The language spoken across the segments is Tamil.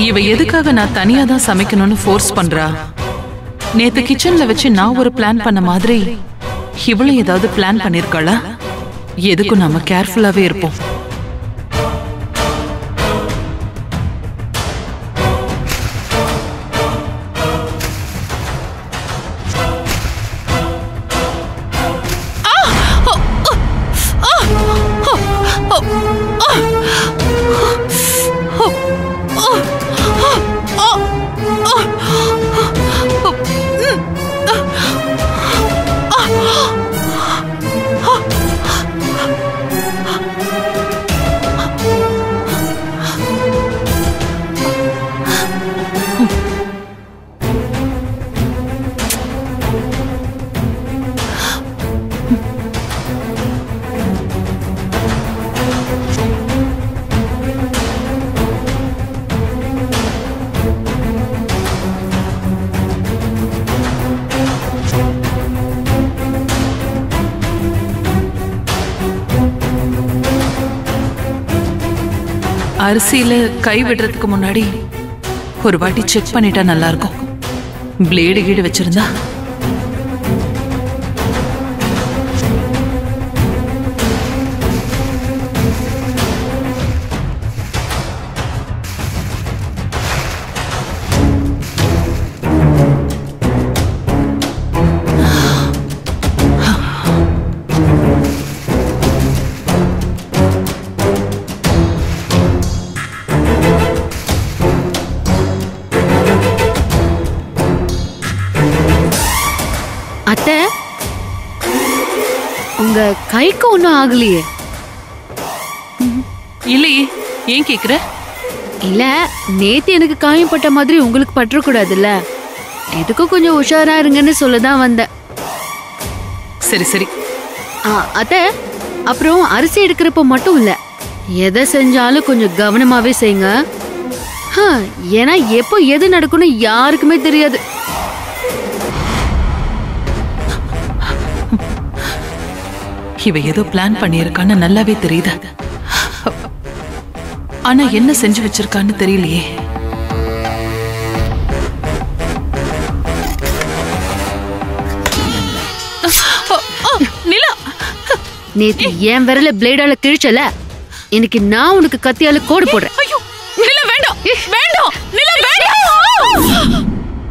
இவ எதுக்காக நான் தனியா தான் சமைக்கணும்னு ஃபோர்ஸ் பண்றா நேத்து கிச்சன்ல வச்சு நான் ஒரு பிளான் பண்ண மாதிரி இவளும் ஏதாவது பிளான் பண்ணிருக்காளா எதுக்கும் நாம கேர்ஃபுல்லாவே இருப்போம் அரிசியில கை விடுறதுக்கு முன்னாடி ஒரு வாட்டி செக் பண்ணிட்டா நல்லா இருக்கும் பிளேடு கீடு வச்சிருந்தா அத்தை உங்க கைக்கு ஒன்றும் ஆகலையே இல்லையே ஏன் கேக்குற இல்ல நேத்து எனக்கு காயப்பட்ட மாதிரி உங்களுக்கு பற்றக்கூடாதுல்ல எதுக்கும் கொஞ்சம் உஷாரா இருங்கன்னு சொல்லதான் வந்தேன் சரி சரி ஆ, அத்தை அப்புறம் அரிசி எடுக்கிறப்ப மட்டும் இல்ல எதை செஞ்சாலும் கொஞ்சம் கவனமாவே செய்யுங்க ஹ, ஏன்னா எப்போ எது நடக்கும்னு யாருக்குமே தெரியாது இவ ஏதோ பிளான் பண்ணியிருக்கான்னு நல்லாவே தெரியுது ஆனா என்ன செஞ்சு வச்சிருக்கான்னு தெரியலையே நிலா நேத்து என் விரல பிளேடால கிழிச்சல இன்னைக்கு நான் உனக்கு கத்தியால கோடு போடுறேன் ஐயோ நிலா வேண்டாம் வேண்டாம் நிலா வேண்டாம்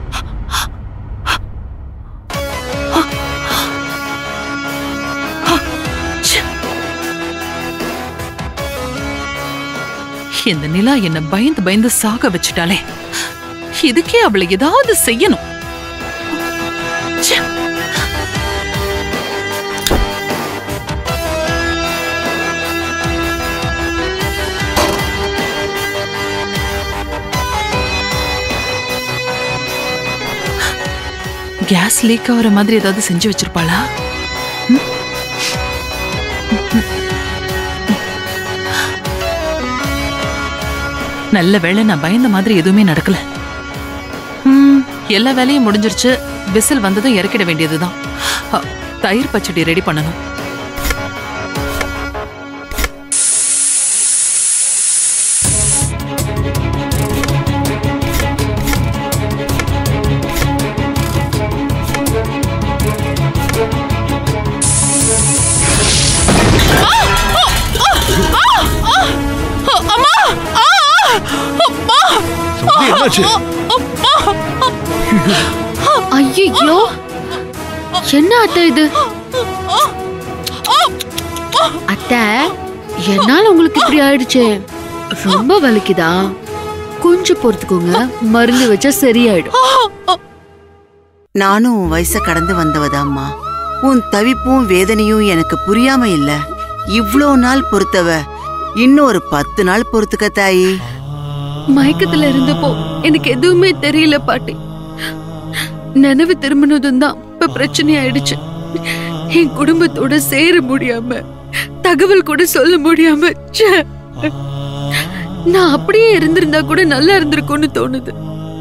இந்த நிலா என்ன பயந்து பயந்து சாக வச்சுட்டாளே இதுக்கே அவளை ஏதாவது செய்யணும் ச்சே. கேஸ் லீக் ஆகிற மாதிரி ஏதாவது செஞ்சு வச்சிருப்பாளா ம்? நல்ல வேளை நான் பயந்த மாதிரி எதுவுமே நடக்கல ம், எல்லா வேலையும் முடிஞ்சிருச்சு விசில் வந்ததும் இறக்கிட வேண்டியதுதான் அ, தயிர் பச்சடி ரெடி பண்ணணும் சக்தி என்னாச்சு ஐயோ என்ன அத்தை இது அத்தை என்னால உங்களுக்கு இப்படி ஆயிடுச்சே ரொம்ப வலிக்குதா கொஞ்சம் பொறுத்துக்கோங்க மருந்து வச்சா சரியாயிடும் நானும் உன் வயச கடந்து வந்தவதாம்மா உன் தவிப்பும் வேதனையும் எனக்கு புரியாம இல்ல இவ்ளோ நாள் பொறுத்தவ இன்னும் ஒரு பத்து நாள் பொறுத்துக்க தாயி மயக்கத்துல இருந்தப்போ எனக்கு எதுவுமே தெரியல பாட்டி நினைவு திரும்பினதும் தான் இப்ப பிரச்சனை ஆயிடுச்சு என் குடும்பத்தோட சேர முடியாம தகவல் கூட சொல்ல முடியாம ச்சே. நான் அப்படியே இருந்திருந்தா கூட நல்லா இருந்திருக்கும்னு தோணுது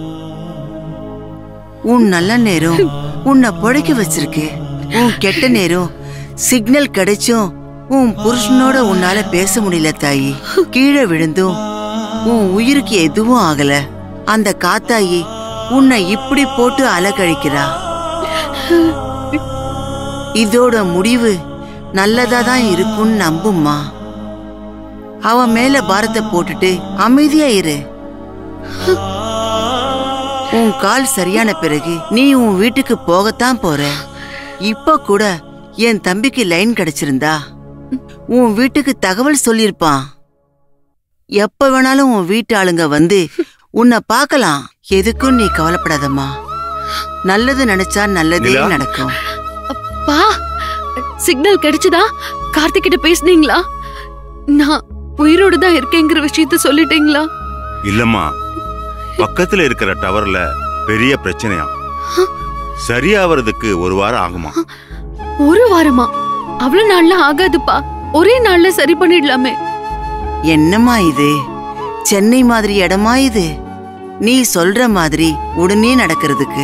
உன் நல்ல நேரம் உன்னை பொழைக்க வச்சிருக்கு உன் கெட்ட நேரம் சிக்னல் கிடைச்சும் உன் புருஷனோட உன்னால பேச முடியல தாயி கீழே விழுந்தும் உன் உயிருக்கு எதுவும் ஆகல அந்த காத்தாயி உன்னை இப்படி போட்டு அலக்கழிக்கிறா இதோட முடிவு நல்லதா தான் இருக்கும்னு நம்பும்மா அவன் மேல பாரத்தை போட்டுட்டு அமைதியா இரு உன் கால் சரியான பிறகு நீ உன் வீட்டுக்கு போகத்தான் போற இப்ப கூட என் தம்பிக்கு லைன் கிடைச்சிருந்தா உன் வீட்டுக்கு தகவல் சொல்லிருப்பான் எப்ப வேணாலும் உன் வீட்டு ஆளுங்க வந்து உன்னை பார்க்கலாம் எதுக்கும் நீ கவலைப்படாதம்மா நல்லது நினைச்சா நல்லதே நிலா? நடக்கும் பா சிக்னல் கிடைச்சதா கார்த்திக் கிட்ட பேசுனீங்களா நான் உயிரோட தான் இருக்கேங்கிற விஷயத்த சொல்லிட்டீங்களா இல்லம்மா பக்கத்துல இருக்கிற டவர்ல பெரிய பிரச்சனையா சரியாவறதுக்கு ஒரு வாரம் ஆகுமா ஒரு வாரமா அவ்வளவு நாள்ல ஆகாதுப்பா ஒரே நாள்ல சரி பண்ணிடலாமே என்னம்மா இது சென்னை மாதிரி இடமா இது நீ சொல்ற மாதிரி உடனே நடக்கிறதுக்கு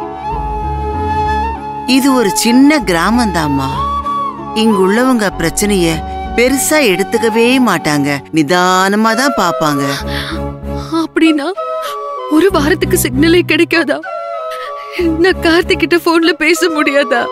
இது ஒரு சின்ன கிராமம்தாம்மா இங்குள்ளவங்க பிரச்சனைய பெருசா எடுத்துக்கவே மாட்டாங்க நிதானமா தான் பாப்பாங்க அப்படின்னா ஒரு வாரத்துக்கு சிக்னலே கிடைக்காதா நான் கார்த்திக் கிட்ட போன்ல பேச முடியாதா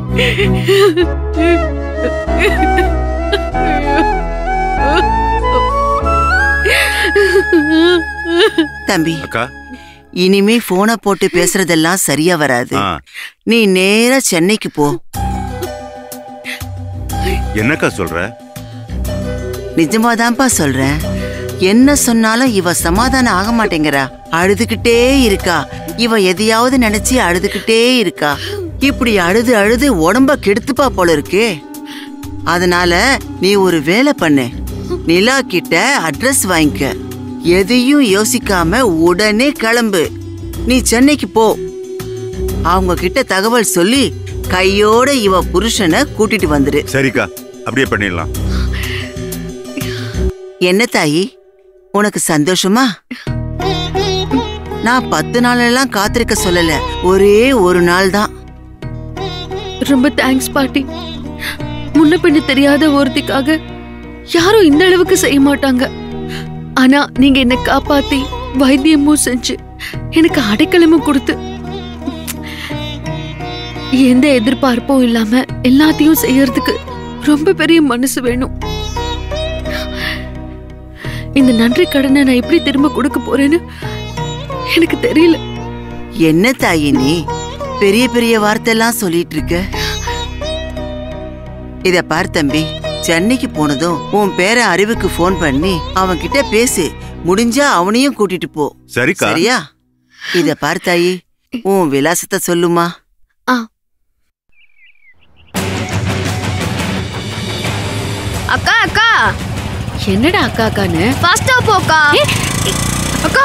தம்பி அக்கா இனிமே போனை போட்டு பேசுறதெல்லாம் சரியா வராது ஆ நீ நேரா சென்னைக்கு போ என்னக்கா சொல்ற நிஜமாதான்ப்பா சொல்றேன் என்ன சொன்னாலும் இவ சமாதானம் ஆக மாட்டேங்கிறா அழுதுகிட்டே இருக்கா இவ எதையாவது நினைச்சு அழுதுகிட்டே இருக்கா இப்படி அழுது அழுது உடம்ப கெடுத்துப்பா போல இருக்கே அதனால நீ ஒரு வேலை பண்ணு நிலா கிட்ட அட்ரஸ் வாங்கிக்க எதையும் யோசிக்காம உடனே கிளம்பு நீ சென்னைக்கு போ அவங்க கிட்ட தகவல் சொல்லி கையோட இவ புருஷனை கூட்டிட்டு வந்துரு சரிக்கா அப்படியே பண்ணிடலாம் என்ன தாயி உனக்கு சந்தோஷமா நான் பத்து நாளெல்லாம் காத்திருக்க சொல்லல ஒரே ஒரு நாள் தான் ரொம்ப தேங்க்ஸ் பாட்டி முன்ன பின்ன தெரியாத ஒருத்திக்காக யாரும் இந்த அளவுக்கு செய்ய மாட்டாங்க ஆனா நீங்க என்ன காப்பாத்தி வைத்தியமும் செஞ்சு எனக்கு அடைக்கலமும் கொடுத்து எந்த எதிர்பார்ப்பும் இல்லாம எல்லாத்தையும் செய்யறதுக்கு ரொம்ப பெரிய மனசு வேணும் இந்த நன்றி கடனை நான் எப்படி திரும்ப கொடுக்க போறேன்னு எனக்கு தெரியல என்ன தாயி நீ பெரிய பெரிய வார்த்தையெல்லாம் சொல்லிட்டு இருக்க இத பார் தம்பி சென்னைக்கு போனதும் உன் பேர அறிவுக்கு ஃபோன் பண்ணி அவன் கிட்ட பேசு முடிஞ்சா அவனையும் கூட்டிட்டு போ சரிக்கா சரியா இத பார் தாயி உன் விலாசத்தை சொல்லுமா அக்கா அக்கா என்னடா அக்கா அக்கான்னு ஃபாஸ்டா போக்கா அக்கா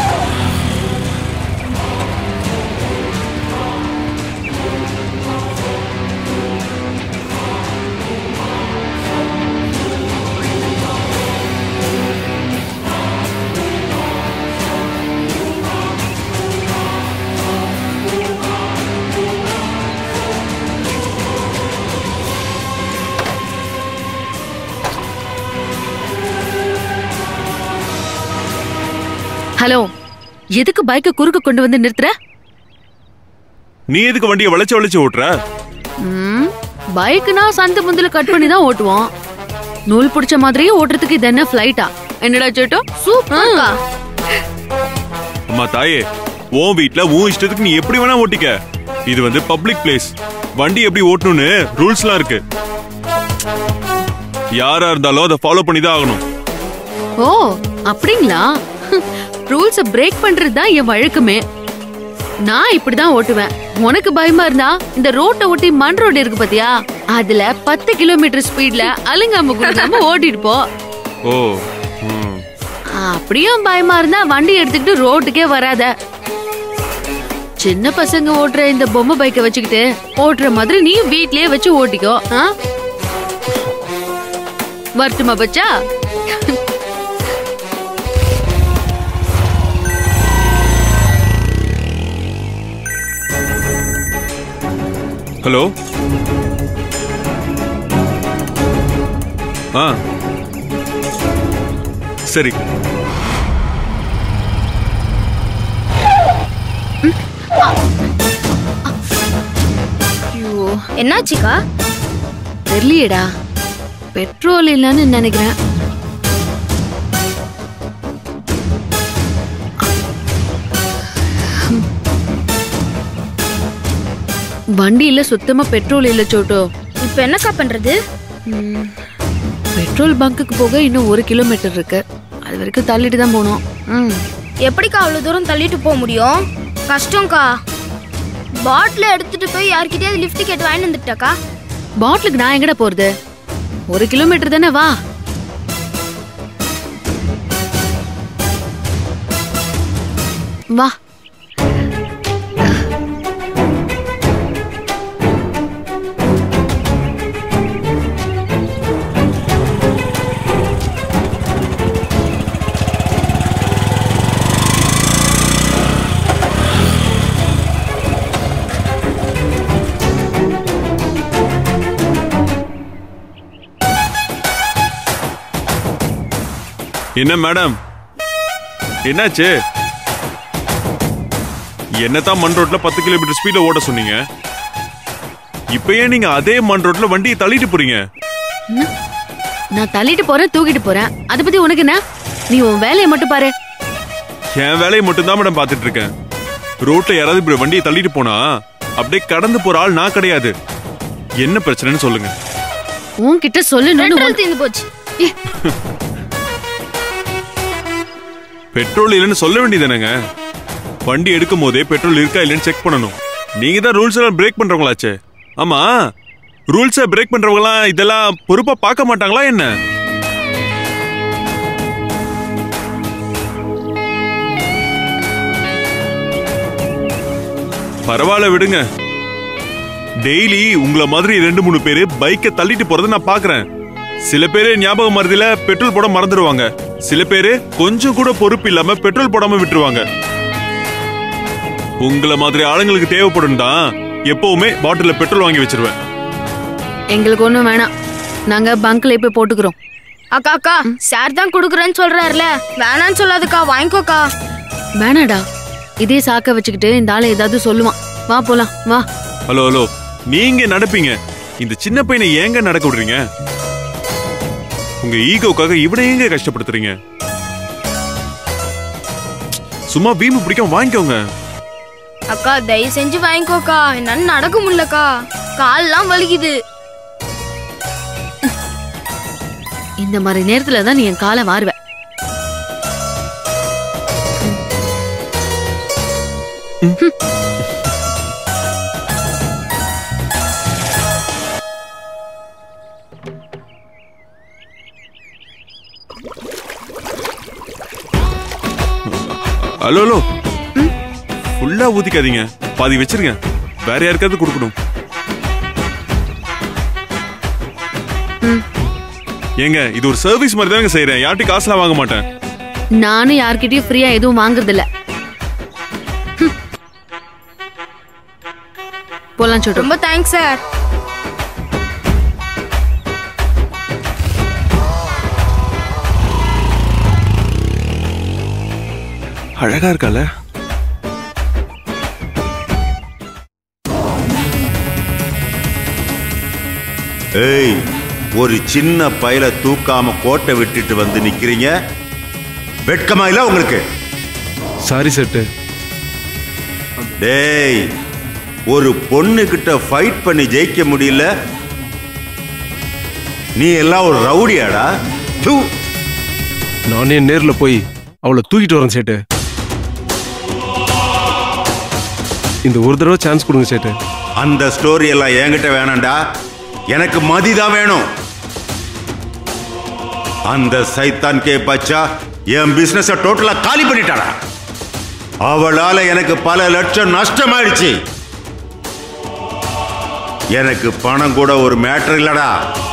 ஹலோ எதுக்கு பைக்க குறுக்க கொண்டு வந்து நிறுத்துற நீ எதுக்கு வண்டியை வளைச்சு வளைச்சு ஓட்டுற ம், பைக்குனா சந்து முந்துல கட் பண்ணி தான் ஓட்டுவோம் நூல் பிடிச்ச மாதிரியே ஓட்டுறதுக்கு இது என்ன ஃபிளைட்டா என்னடா சேட்டோ சூப்பர்க்கா அம்மா தாயே உன் வீட்ல உன் இஷ்டத்துக்கு நீ எப்படி வேணா ஓட்டிக்க இது வந்து பப்ளிக் பிளேஸ் வண்டி எப்படி ஓட்டணும்னு ரூல்ஸ்லாம் இருக்கு யாரா இருந்தாலும் அதை ஃபாலோ பண்ணி தான் ஆகணும் ஓ அப்படிங்களா ரூல்ஸ பிரேக் பண்றது தான் என் வழக்கமே நான் இப்படிதான் ஓட்டுவேன் உனக்கு பயமா இருந்தா இந்த ரோட்டை ஒட்டி மண் ரோடு இருக்கு பாத்தியா அதுல பத்து கிலோமீட்டர் ஸ்பீட்ல அலுங்காம குடுக்காம ஓட்டிட்டு போ ஓ ம். அப்படியும் பயமா இருந்தா வண்டி எடுத்துக்கிட்டு ரோட்டுக்கே வராத சின்ன பசங்க ஓட்டுற இந்த பொம்மை பைக்கை வச்சுக்கிட்டு ஓட்டுற மாதிரி நீயும் வீட்லயே வச்சு ஓட்டிக்கோ ஆ? வரட்டுமா பச்சா ஹலோ ஆ சரி ஐயோ என்னாச்சுக்கா தெரியலையேடா பெட்ரோல் இல்லைன்னு நினைக்கிறேன் வண்டியில சுத்தமா பெட்ரோல் இல்ல சோட்டோ இப்போ என்னக்கா பண்றது ம், பெட்ரோல் பங்குக்கு போக இன்னும் ஒரு கிலோமீட்டர் இருக்கு அது வரைக்கும் தள்ளிட்டு தான் போகணும் ம் எப்படிக்கா அவ்வளவு தூரம் தள்ளிட்டு போக முடியும் கஷ்டம்க்கா பாட்டில் எடுத்துட்டு போய் யார்கிட்டயாவது லிஃப்ட் கேட்டு வாங்கிட்டு வந்துட்டாக்கா பாட்டிலுக்கு நான் எங்கடா போறது ஒரு கிலோமீட்டர் தானே வா வா என்ன மேடம் என்னாச்சு என்னதான் மண் ரோட்ல பத்து கிலோமீட்டர் ஸ்பீட்ல ஓட சொன்னீங்க இப்ப ஏன் நீங்க அதே மண் ரோட்ல வண்டியை தள்ளிட்டு போறீங்க நான் தள்ளிட்டு போறேன் தூக்கிட்டு போறேன் அதை பத்தி உனக்கு என்ன நீ உன் வேலையை மட்டும் பாரு என் வேலையை மட்டும் தான் மேடம் பாத்துட்டு இருக்கேன் ரோட்ல யாராவது இப்படி வண்டியை தள்ளிட்டு போனா அப்படியே கடந்து போற ஆள் நான் கிடையாது என்ன பிரச்சனைன்னு சொல்லுங்க உன்கிட்ட சொல்லணும்னு பெட்ரோல் உன்- தீர்ந்து போச்சு ஏ, பெட்ரோல் இல்லைன்னு சொல்ல வேண்டியதானேங்க வண்டி எடுக்கும் போதே பெட்ரோல் இருக்கா இல்லைன்னு செக் பண்ணணும் நீங்க தான் ரூல்ஸ் எல்லாம் பிரேக் பண்றவங்களாச்சே ஆமா ரூல்ஸை பிரேக் பண்றவங்கலாம் இதெல்லாம் பொறுப்பா பார்க்க மாட்டாங்களா என்ன பரவாயில்ல விடுங்க டெய்லி உங்கள மாதிரி ரெண்டு மூணு பேரு பைக்கை தள்ளிட்டு போறதை நான் பாக்குறேன் சில பேரு ஞாபகம் மறதியில பெட்ரோல் போட மறந்துடுவாங்க சில பேரு கொஞ்சம் கூட பொறுப்பு இல்லாம பெட்ரோல் போடாம விட்டுருவாங்க உங்கள மாதிரி ஆளுங்களுக்கு தேவைப்படும் தான் எப்பவுமே பாட்டில்ல பெட்ரோல் வாங்கி வச்சிருவேன் எங்களுக்கு ஒண்ணும் வேணாம் நாங்க பங்க்ல போய் போட்டுக்கிறோம் அக்கா அக்கா சார் தான் கொடுக்குறேன்னு சொல்றாருல வேணான்னு சொல்லாதுக்கா வாங்கிக்கோக்கா வேணாடா இதே சாக்க வச்சுக்கிட்டு இந்த ஆளை ஏதாவது சொல்லுவான் வா போலாம் வா ஹலோ ஹலோ நீங்க நடப்பீங்க இந்த சின்ன பையனை ஏங்க நடக்க விடுறீங்க உங்க ஈகோக்காக இவனை ஏங்க கஷ்டப்படுத்துறீங்க சும்மா வீம்பு பிடிக்காம வாங்கிக்கோங்க அக்கா தயவு செஞ்சு வாங்கிக்கோக்கா என்னால நடக்க முடியலக்கா கால்லாம் வலிக்குது இந்த மாதிரி நேரத்துல தான் நீ என் காலை வாருவ ஹலோ ஹலோ ஃபுல்லா ஊத்திக்காதீங்க பாதி வச்சிருங்க வேற யாருக்காவது கொடுக்கணும் ஏங்க இது ஒரு சர்வீஸ் மாதிரி தாங்க செய்யறேன் யார்கிட்டயும் காசுலாம் வாங்க மாட்டேன் நானும் யார்கிட்டயும் ஃப்ரீயா எதுவும் வாங்குறது இல்ல ஹம். போலாம் சொல்றோம் ரொம்ப தேங்க்ஸ் சார் அழகா இருக்கால ஏய் ஒரு சின்ன பயல தூக்காம கோட்டை விட்டுட்டு வந்து நிக்கிறீங்க வெட்கமா இல்ல உங்களுக்கு சாரி செட்டு டேய் ஒரு பொண்ணு கிட்ட ஃபைட் பண்ணி ஜெயிக்க முடியல நீ எல்லாம் ஒரு ரவுடியாடா தூ நானே நேர்ல போய் அவளை தூக்கிட்டு வரேன் சேட்டு இந்த ஒரு தடவை சான்ஸ் கொடுங்க சேட்டு அந்த ஸ்டோரி எல்லாம் என்கிட்ட வேணாம்டா எனக்கு மதி தான் வேணும் அந்த சைத்தான் கே பச்சா என் பிசினஸ டோட்டலா காலி பண்ணிட்டாடா அவளால எனக்கு பல லட்சம் நஷ்டமாயிடுச்சு எனக்கு பணம் கூட ஒரு மேட்டர் இல்லடா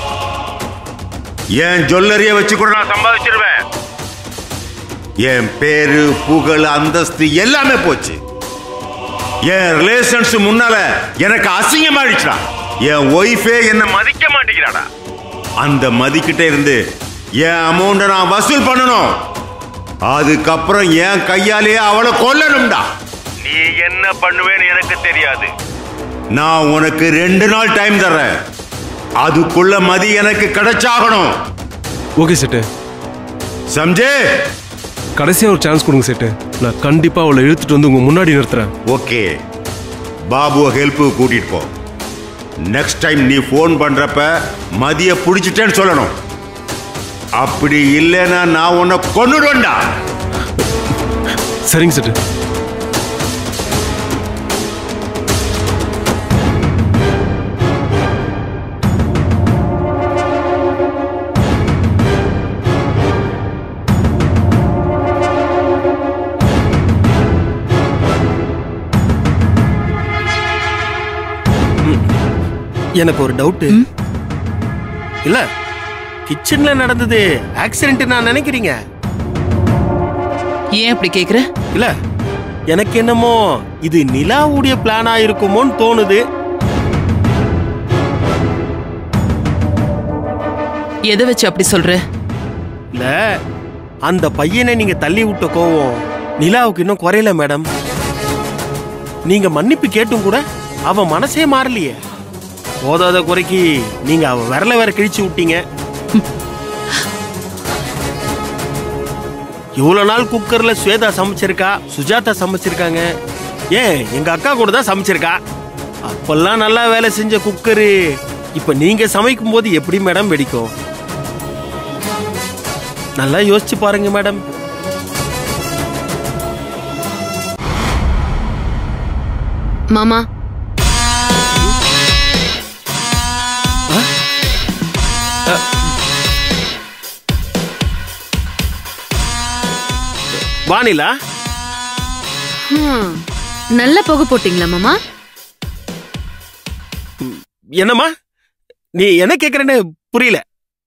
என் ஜுவல்லரிய வச்சு கூட நான் சம்பாதிச்சிருவேன் என் பேரு புகழ் அந்தஸ்து எல்லாமே போச்சு என் ரிலேஷன்ஸ் முன்னால எனக்கு அசிங்கமாயிடுச்சுடா என் ஒய்ஃபே என்ன மதிக்க மாட்டேங்கிறாடா அந்த மதிக்கிட்ட இருந்து என் அமௌண்ட்டை நான் வசூல் பண்ணணும் அதுக்கப்புறம் என் கையாலேயே அவளை கொல்லணும்டா நீ என்ன பண்ணுவேன்னு எனக்கு தெரியாது நான் உனக்கு ரெண்டு நாள் டைம் தர்றேன் அதுக்குள்ள மதி எனக்கு கிடைச்சாகணும் ஓகே செட்டு சம்ஜே கடைசியா ஒரு சான்ஸ் கொடுங்க செட்டு நான் கண்டிப்பா அவளை இழுத்துட்டு வந்து உங்க முன்னாடி நிறுத்துறேன் ஓகே பாபுவை ஹெல்ப்பு கூட்டிட்டு போ நெக்ஸ்ட் டைம் நீ ஃபோன் பண்றப்ப மதிய பிடிச்சிட்டேன்னு சொல்லணும் அப்படி இல்லைன்னா நான் உன்னை கொன்னுடுவேன்டா சரிங்க செட்டு எனக்கு ஒரு டவுட்டு இல்ல கிச்சன்ல நடந்தது ஆக்சிடென்ட் நான் நினைக்கிறீங்க ஏன் அப்படி கேக்குற இல்ல எனக்கு என்னமோ இது நிலாவுடைய பிளானா இருக்குமோன்னு தோணுது எதை வச்சு அப்படி சொல்ற இல்ல அந்த பையனை நீங்க தள்ளி விட்ட கோவம் நிலாவுக்கு இன்னும் குறையல மேடம் நீங்க மன்னிப்பு கேட்டும் கூட அவன் மனசே மாறலையே போதாத குறைக்கு நீங்க அவ விரல வேற கிழிச்சு விட்டீங்க இவ்வளவு நாள் குக்கர்ல ஸ்வேதா சமைச்சிருக்கா சுஜாதா சமைச்சிருக்காங்க ஏன் எங்க அக்கா கூட தான் சமைச்சிருக்கா அப்பெல்லாம் நல்லா வேலை செஞ்ச குக்கரு இப்ப நீங்க சமைக்கும் போது எப்படி மேடம் வெடிக்கும் நல்லா யோசிச்சு பாருங்க மேடம் மாமா வானிலா ஹம், நல்ல புகை போட்டீங்களா மாமா என்னம்மா நீ என்ன கேக்குறேன்னு புரியல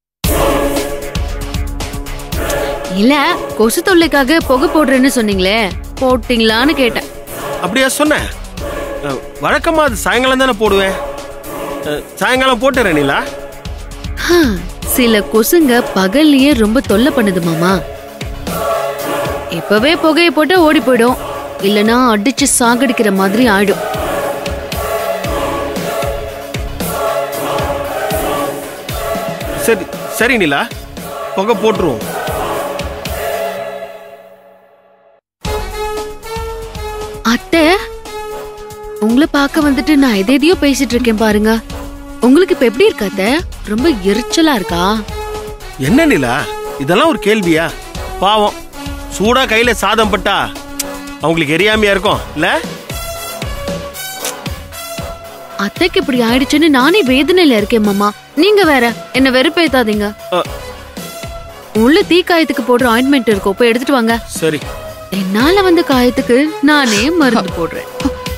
இல்ல கொசு தொல்லைக்காக புகை போடுறேன்னு சொன்னீங்களே போட்டீங்களான்னு கேட்டேன் அப்படியா சொன்ன அஹ், வழக்கமா அது சாயங்காலம் தானே போடுவேன் அஹ், சாயங்காலம் போட்டுறேன் நீலா ஹம், சில கொசுங்க பகல்லையே ரொம்ப தொல்லை பண்ணுது மாமா இப்பவே புகையை போட்டா ஓடி போயிடும் இல்லனா அடிச்சு சாகடிக்கிற மாதிரி ஆயிடும் சரி சரி நிலா புகை போட்டுருவோம் அத்தை உங்களை பார்க்க வந்துட்டு நான் எதை எதையோ பேசிட்டு இருக்கேன் பாருங்க உங்களுக்கு இப்ப எப்படி இருக்கு அத்தை ரொம்ப எரிச்சலா இருக்கா என்ன நிலா இதெல்லாம் ஒரு கேள்வியா பாவம் சூடா கையில சாதம் பட்டா அவங்களுக்கு எரியாமையா இருக்கும் இல்ல அத்தைக்கு இப்படி ஆயிடுச்சுன்னு நானே வேதனையில இருக்கேன் மாமா நீங்க வேற என்ன வெறுப்பேத்தாதீங்க அ, உள்ள தீ காயத்துக்கு போடுற ஆயின்மெண்ட் இருக்கும் போய் எடுத்துட்டு வாங்க சரி என்னால வந்த காயத்துக்கு நானே மருந்து போடுறேன்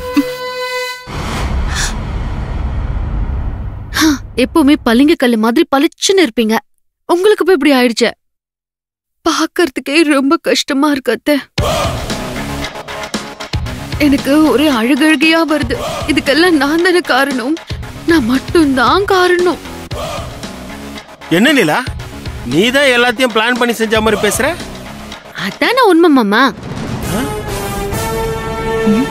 ஹ, எப்பவுமே பளிங்கு கல்லு மாதிரி பளிச்சுன்னு இருப்பீங்க உங்களுக்கு போய் இப்படி ஆயிடுச்சு பாக்கறதுக்கே ரொம்ப கஷ்டமா இருக்கு அத்தை எனக்கு ஒரே அழுகழுகையா வருது இதுக்கெல்லாம் நான் தானே காரணம் நான் மட்டும்தான் காரணம் என்ன நிலா நீ தான் எல்லாத்தையும் பிளான் பண்ணி செஞ்ச மாதிரி பேசுற அதானே உண்மை மாமா ம்.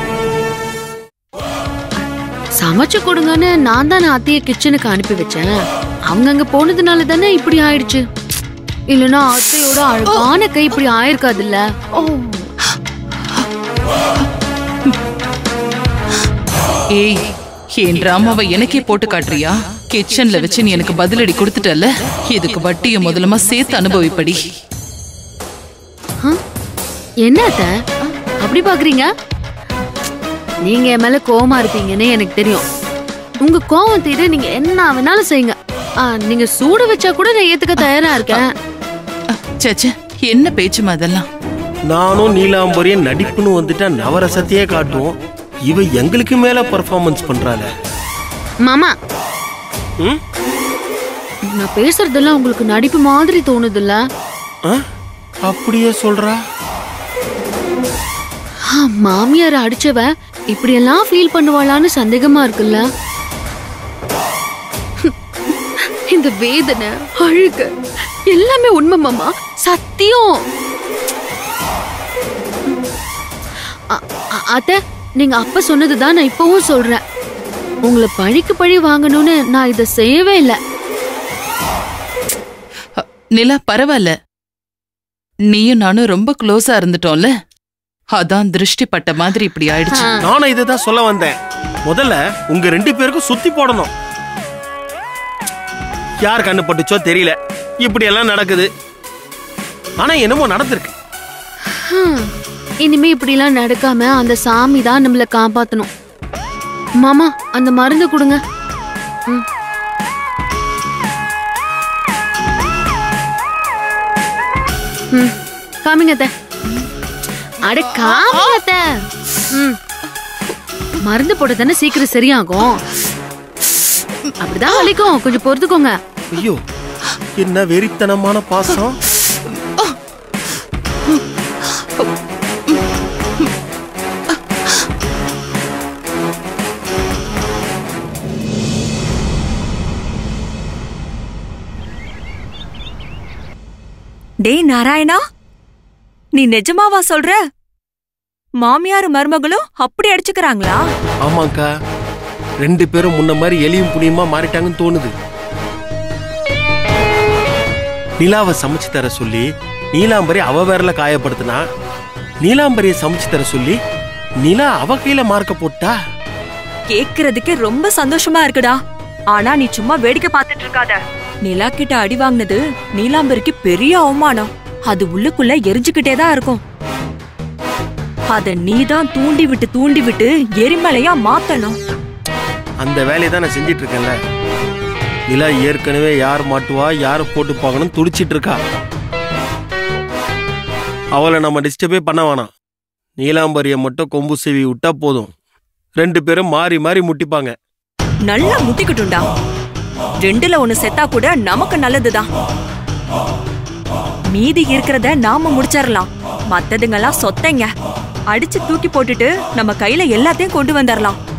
சமைச்சு கொடுங்கன்னு நான் தானே அத்தைய கிச்சனுக்கு அனுப்பி வச்சேன் அவங்க அங்க போனதுனால தானே இப்படி ஆயிடுச்சு இல்லனா அத்தையோட அழகான கை இப்படி ஆயிருக்காதுல்ல ஓ ஏய் என் டிராமாவை எனக்கே போட்டு காட்டுறியா கிச்சன்ல வச்சு நீ எனக்கு பதிலடி கொடுத்துட்டல்ல இதுக்கு வட்டிய முதலமா சேர்த்து அனுபவிப்படி ஆ? என்ன அத்தை அப்படி பாக்குறீங்க நீங்க என் மேல கோவமா இருப்பீங்கன்னு எனக்கு தெரியும் உங்க கோவம் தீர நீங்க என்ன வேணாலும் செய்யுங்க ஆ, நீங்க சூட வச்சா கூட நான் ஏத்துக்க தயாரா இருக்கேன் சேச்சே என்ன பேச்சுமா அதெல்லாம் நானும் நீலாம்பரியும் நடிப்புன்னு வந்துட்டா நவரசத்தையே காட்டுவோம் இவ எங்களுக்கு மேல பர்ஃபார்மன்ஸ் பண்றாள மாமா ம் நான் பேசுறதெல்லாம் உங்களுக்கு நடிப்பு மாதிரி தோணுதுல்ல ஆ? அப்படியே சொல்றா ஆ, மாமியார் அடிச்சவ இப்படியெல்லாம் ஃபீல் பண்ணுவாளான்னு சந்தேகமா இருக்குல்ல இந்த வேதனை அழுக எல்லாமே உண்மை மாமா சத்தியம் அ- அ- அத்தை நீங்க அப்ப சொன்னதுதான் நான் இப்பவும் சொல்றேன் உங்களை பழிக்கு பழி வாங்கணும்னு நான் இதை செய்யவே இல்லை அ, நிலா பரவாயில்ல நீயும் நானும் ரொம்ப க்ளோஸா இருந்துட்டோம்ல அதான் திருஷ்டி பட்ட மாதிரி இப்படி ஆயிடுச்சு நானும் இதை தான் சொல்ல வந்தேன் முதல்ல உங்க ரெண்டு பேருக்கும் சுத்தி போடணும் யார் கண்ணு பட்டுச்சோ தெரியல இப்படி எல்லாம் நடக்குது ஆனா என்னமோ நடந்திருக்கு ஹம். இனிமே இப்படிலாம் நடக்காம அந்த சாமி தான் நம்மள காப்பாத்தணும் மாமா அந்த மருந்து கொடுங்க ம். ம். காமிங்க அத்தை. அட காமிங்க அத்தை. ம். மருந்து போட்ட தானே சீக்கிரம் சரியாகும் அப்படிதான் வலிக்கும் கொஞ்சம் பொறுத்துக்கோங்க ஐயோ என்ன வெறித்தனமான பாசம் டேய் நாராயணா நீ நிஜமாவா சொல்ற மாமியார் மருமகளும் அப்படி அடிச்சுக்கிறாங்களா ஆமாக்கா ரெண்டு பேரும் முன்ன மாதிரி எலியும் புனியுமா மாறிட்டாங்கன்னு தோணுது நிலாவை சமைச்சு தர சொல்லி நீலாம்பரி அவ வேறல காயப்படுத்தினா நீலாம்பரியை சமைச்சு தர சொல்லி நிலா அவ கையில மார்க்க போட்டா கேக்குறதுக்கே ரொம்ப சந்தோஷமா இருக்குடா ஆனா நீ சும்மா வேடிக்கை பார்த்துட்டு இருக்காத நிலா கிட்ட அடி வாங்கினது நீலாம்பரிக்கு பெரிய அவமானம் அது உள்ளுக்குள்ள எரிஞ்சுக்கிட்டே தான் இருக்கும் அத நீதான் தூண்டி விட்டு தூண்டி விட்டு எரிமலையா மாத்தணும் அந்த வேலையை தான் நான் செஞ்சிட்டு இருக்கேன்ல நிலா ஏற்கனவே யார் மாட்டுவா யார் போட்டு போகணும்னு துடிச்சிட்டு இருக்கா அவளை நம்ம டிஸ்டர்பே பண்ண வேணாம் நீலாம்பரியை மட்டும் கொம்பு செவி விட்டா போதும் ரெண்டு பேரும் மாறி மாறி முட்டிப்பாங்க நல்லா முட்டிக்கிட்டுண்டா ரெண்டுல ஒண்ணு செத்தா கூட நமக்கு நல்லதுதான் மீதி இருக்கிறத நாம முடிச்சிடலாம் மத்ததுங்கெல்லாம் சொத்தைங்க அடிச்சு தூக்கி போட்டுட்டு நம்ம கையில எல்லாத்தையும் கொண்டு வந்துடலாம்